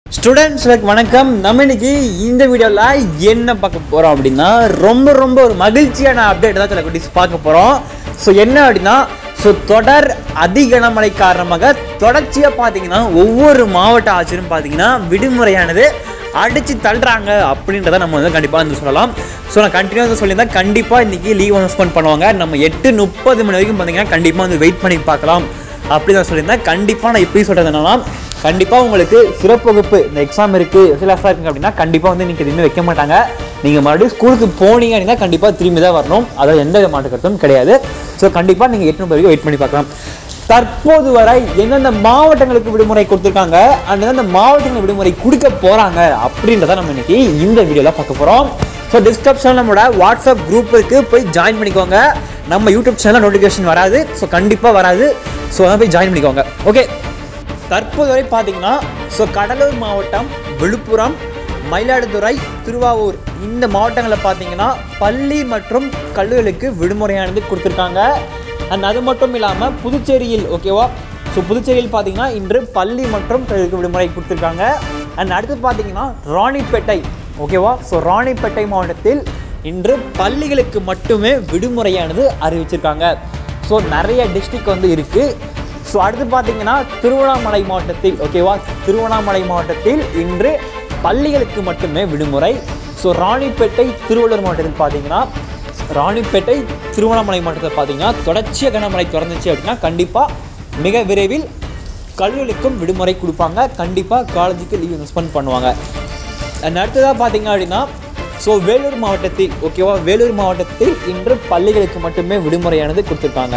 ஸ்டூடெண்ட்ஸ்க்கு வணக்கம் நம்ம இன்னைக்கு இந்த வீடியோவில் என்ன பார்க்க போகிறோம் அப்படின்னா ரொம்ப ரொம்ப ஒரு மகிழ்ச்சியான அப்டேட் தான் சில குட்டீஸ் பார்க்க போகிறோம் ஸோ என்ன அப்படின்னா ஸோ தொடர் அதி கனமழை காரணமாக தொடர்ச்சியாக பார்த்தீங்கன்னா ஒவ்வொரு மாவட்ட ஆட்சியரும் பார்த்தீங்கன்னா விடுமுறையானது அடித்து தள்ளுறாங்க அப்படின்றத நம்ம வந்து கண்டிப்பாக வந்து சொல்லலாம் ஸோ நான் கண்டினியூ வந்து சொல்லியிருந்தேன் கண்டிப்பாக இன்றைக்கி லீவ் அனௌன்ஸ்மெண்ட் பண்ணுவாங்க நம்ம எட்டு முப்பது மணி வரைக்கும் பார்த்தீங்கன்னா கண்டிப்பாக வந்து வெயிட் பண்ணி பார்க்கலாம் அப்படி தான் சொல்லியிருந்தேன் கண்டிப்பாக நான் இப்படி சொல்கிறது என்னன்னா கண்டிப்பாக உங்களுக்கு சிறப்பு வகுப்பு இந்த எக்ஸாம் இருக்குது சிலாஸாக இருக்குங்க அப்படின்னா கண்டிப்பாக வந்து நீங்கள் எதுவுமே வைக்க மாட்டாங்க நீங்கள் மறுபடியும் ஸ்கூலுக்கு போனீங்க அப்படின்னா கண்டிப்பாக திரும்பி தான் வரணும் அதாவது எந்த மாற்று கருத்தும் கிடையாது ஸோ கண்டிப்பாக நீங்கள் எட்டு மணி வரைக்கும் வெயிட் பண்ணி பார்க்கலாம் தற்போது வரை எந்தெந்த மாவட்டங்களுக்கு விடுமுறை கொடுத்துருக்காங்க அண்ட் எந்தெந்த மாவட்டங்களுக்கு விடுமுறை கொடுக்க போகிறாங்க அப்படின்றத நம்ம இன்னைக்கு இந்த வீடியோவில் பார்க்க போகிறோம் ஸோ டிஸ்கிரிப்ஷன் நம்மளோட வாட்ஸ்அப் குரூப்புக்கு போய் ஜாயின் பண்ணிக்கோங்க நம்ம யூடியூப் சேனல் நோட்டிஃபிகேஷன் வராது ஸோ கண்டிப்பாக வராது ஸோ அதான் போய் ஜாயின் பண்ணிக்கோங்க ஓகே தற்போது வரை பார்த்தீங்கன்னா ஸோ கடலூர் மாவட்டம் விழுப்புரம் மயிலாடுதுறை திருவாவூர் இந்த மாவட்டங்களில் பார்த்தீங்கன்னா பள்ளி மற்றும் கல்லூரிகளுக்கு விடுமுறையானது கொடுத்துருக்காங்க அண்ட் அது மட்டும் இல்லாமல் புதுச்சேரியில் ஓகேவா ஸோ புதுச்சேரியில் பார்த்தீங்கன்னா இன்று பள்ளி மற்றும் கல்லூரிக்கு விடுமுறை கொடுத்துருக்காங்க அண்ட் அடுத்து பார்த்தீங்கன்னா ராணிப்பேட்டை ஓகேவா ஸோ ராணிப்பேட்டை மாவட்டத்தில் இன்று பள்ளிகளுக்கு மட்டுமே விடுமுறையானது அறிவிச்சிருக்காங்க ஸோ நிறைய டிஸ்ட்ரிக்ட் வந்து இருக்குது ஸோ அடுத்து பார்த்தீங்கன்னா திருவண்ணாமலை மாவட்டத்தில் ஓகேவா திருவண்ணாமலை மாவட்டத்தில் இன்று பள்ளிகளுக்கு மட்டுமே விடுமுறை ஸோ ராணிப்பேட்டை திருவள்ளூர் மாவட்டத்தில் பார்த்தீங்கன்னா ராணிப்பேட்டை திருவண்ணாமலை மாவட்டத்தில் பார்த்தீங்கன்னா தொடர்ச்சியாக கனமழை திறந்துச்சு அப்படின்னா கண்டிப்பாக மிக விரைவில் கல்லூரிக்கும் விடுமுறை கொடுப்பாங்க கண்டிப்பாக காலேஜுக்கு லீவ் சஸ்பெண்ட் பண்ணுவாங்க அண்ட் அடுத்ததாக பார்த்தீங்க அப்படின்னா ஸோ வேலூர் மாவட்டத்தில் ஓகேவா வேலூர் மாவட்டத்தில் இன்று பள்ளிகளுக்கு மட்டுமே விடுமுறையானது கொடுத்துருக்காங்க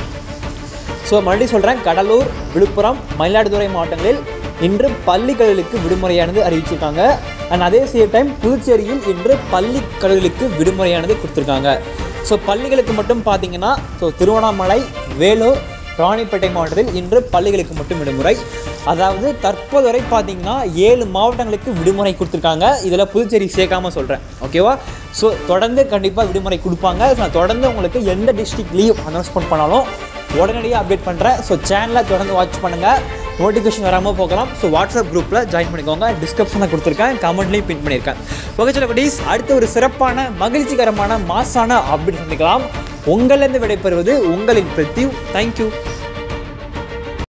ஸோ மறுபடியும் சொல்கிறேன் கடலூர் விழுப்புரம் மயிலாடுதுறை மாவட்டங்களில் இன்று பள்ளி கல்லூரிகளுக்கு விடுமுறையானது அறிவிச்சிருக்காங்க அண்ட் அதே சேம் டைம் புதுச்சேரியில் இன்று பள்ளி கல்லூரிகளுக்கு விடுமுறையானது கொடுத்துருக்காங்க ஸோ பள்ளிகளுக்கு மட்டும் பார்த்தீங்கன்னா ஸோ திருவண்ணாமலை வேலூர் ராணிப்பேட்டை மாவட்டத்தில் இன்று பள்ளிகளுக்கு மட்டும் விடுமுறை அதாவது தற்போது வரை பார்த்தீங்கன்னா ஏழு மாவட்டங்களுக்கு விடுமுறை கொடுத்துருக்காங்க இதில் புதுச்சேரி சேர்க்காம சொல்கிறேன் ஓகேவா ஸோ தொடர்ந்து கண்டிப்பாக விடுமுறை கொடுப்பாங்க நான் தொடர்ந்து உங்களுக்கு எந்த டிஸ்ட்ரிக்ட் லீவ் அனௌன்ஸ்மெண்ட் பண்ணாலும் உடனடியாக அப்டேட் பண்ணுறேன் ஸோ சேனலை தொடர்ந்து வாட்ச் பண்ணுங்கள் நோட்டிஃபிகேஷன் வராமல் போகலாம் ஸோ வாட்ஸ்அப் குரூப்பில் ஜாயின் பண்ணிக்கோங்க டிஸ்கிரிப்ஷனில் கொடுத்துருக்கேன் கமெண்ட்லேயும் பின் பண்ணியிருக்கேன் ஓகே சில குட்டீஸ் அடுத்த ஒரு சிறப்பான மகிழ்ச்சிகரமான மாசான அப்டேட் சந்திக்கலாம் உங்களிலிருந்து விடைபெறுவது உங்களின் பிரத்யூ தேங்க்யூ